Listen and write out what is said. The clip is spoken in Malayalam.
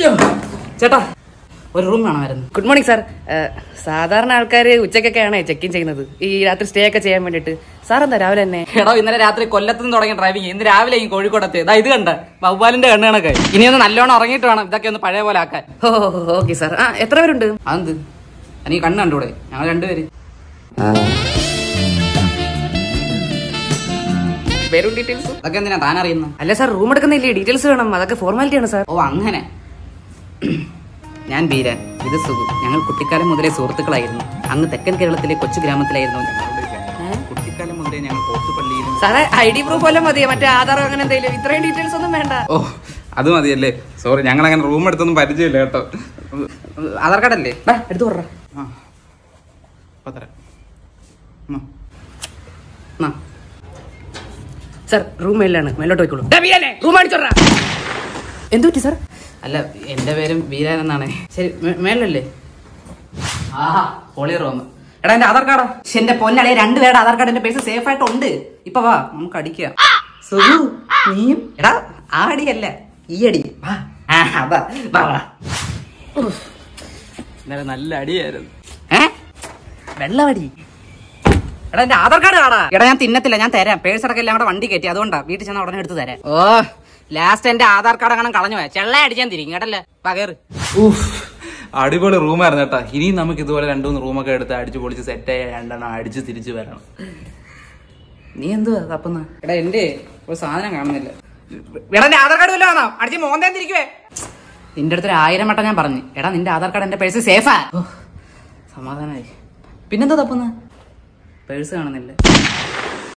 ചേട്ടാ ഒരു റൂം വേണമായിരുന്നു ഗുഡ് മോർണിംഗ് സാർ സാധാരണ ആൾക്കാർ ഉച്ചക്കൊക്കെയാണ് ചെക്ക് ഇൻ ചെയ്യുന്നത് ഈ രാത്രി സ്റ്റേ ഒക്കെ ചെയ്യാൻ വേണ്ടിയിട്ട് സാർ എന്താ രാവിലെ തന്നെ എടോ ഇന്നലെ രാത്രി കൊല്ലത്ത് നിന്ന് തുടങ്ങിയ ഡ്രൈവിംഗ് ഇന്ന് രാവിലെ ഈ കോഴിക്കോടത്ത് ഇതാ ഇത് കണ്ട വവ്വാലിന്റെ കണ്ണ് കണക്കെ ഇനി ഒന്ന് നല്ലോണം ഉറങ്ങിയിട്ട് വേണം ഇതൊക്കെ ഒന്ന് പഴയ പോലെ ആക്കാൻ ഓ ഓക്കെ സാർ ആ എത്ര പേരുണ്ട് അതെന്ത് എനിക്ക് കണ്ണ് കണ്ടൂടെ ഞങ്ങൾ രണ്ടുപേര് പേരും ഡീറ്റെയിൽസും അതൊക്കെ എന്തിനാ താൻ അറിയുന്നു അല്ല സാർ റൂം എടുക്കുന്നില്ലേ ഡീറ്റെയിൽസ് വേണം അതൊക്കെ ഫോർമാലിറ്റി ആണ് സാർ ഓ അങ്ങനെ ഞാൻ ബീരാൻ ഇത് സുഖു ഞങ്ങൾ കുട്ടിക്കാലം മുതലേ സുഹൃത്തുക്കളായിരുന്നു അങ്ങ് തെക്കൻ കേരളത്തിലെ കൊച്ചു ഗ്രാമത്തിലായിരുന്നു ഞങ്ങളുടെ കുട്ടിക്കാലം മുതലേ ഞങ്ങൾ പോത്തുപള്ളിയിലും സാറേ ഐ ഡി പ്രൂഫ് വല്ലതും മതിയോ മറ്റേ ആധാർ അങ്ങനെ എന്തെങ്കിലും ഇത്രയും ഡീറ്റെയിൽസ് ഒന്നും വേണ്ട ഓ അത് മതിയല്ലേ സോറി ഞങ്ങൾ അങ്ങനെ റൂം എടുത്തൊന്നും പരിചയമില്ല കേട്ടോ ആധാർ കാർഡ് അല്ലേ ബാ, എടുത്തു പറ ആ ഇപ്പൊ തരാം ഉം. എന്നാ. സാർ റൂം മേളിലാണ് മേലോട്ട് പോയിക്കോളൂ റൂം അടിച്ചോടാ എന്തു പറ്റി സാർ അല്ല എന്റെ പേരും വീരാൻ എന്നാണ് ശരി മേ- മേളിലല്ലേ ആഹാ പൊളി റൂം എടാ എന്റെ ആധാർ കാർഡോ ശ്ശെ, എന്റെ പൊന്നളെ രണ്ട് പേരുടെ ആധാർ കാർഡ് എന്റെ പേഴ്സ് സേഫ് ആയിട്ട് ഉണ്ട് ഇപ്പൊ വാ നമുക്ക് അടിക്കാം സുഖു നീയും എടാ ആ അടിയല്ല ഈ അടി വാ ആ, വാ, വാ, വാ. ഉഫ്. ഇന്നലെ നല്ല അടിയായിരുന്നു ഏ വെള്ളമടി എടാ എന്റെ ആധാർ കാർഡ് കാണാ എടാ ഞാൻ തിന്നത്തില്ല ഞാൻ തരാം പേഴ്സ് അടക്കം എല്ലാം കൂടെ വണ്ടി കയറ്റി അതുകൊണ്ടാ വീട്ടിൽ ചെന്ന് ഉടനെ എടുത്ത് തരാം ഓ ലാസ്റ്റ് എന്റെ ആധാർ കാർഡ് അങ്ങനെ കളഞ്ഞു പോയാ ചെള്ള അടിച്ചാൻ തിരിക്കും കേട്ടല്ലേ പകറ് ഊഫ് അടിപൊളി റൂമായിരുന്നു കേട്ടോ ഇനിയും നമുക്ക് ഇതുപോലെ രണ്ടു മൂന്ന് റൂമൊക്കെ എടുത്ത് അടിച്ച് പൊളിച്ച് സെറ്റായി രണ്ടെണ്ണം അടിച്ച് തിരിച്ചു വരണം നീ എന്തുവാ തപ്പുന്ന എടാ എന്റെ ഒരു സാധനം കാണുന്നില്ല എടാ എന്റെ ആധാർ കാർഡ് വല്ലതും ആണോ അടിച്ച് മോന്തേൻ തിരിക്കുവേ നിന്റെ അടുത്തൊരു ആയിരം വട്ടം ഞാൻ പറഞ്ഞു എടാ നിന്റെ ആധാർ കാർഡ് എന്റെ പേഴ്സ് സേഫാ ഓ, സമാധാനായി പിന്നെന്താ തപ്പുന്ന പേഴ്സ് കാണുന്നില്ല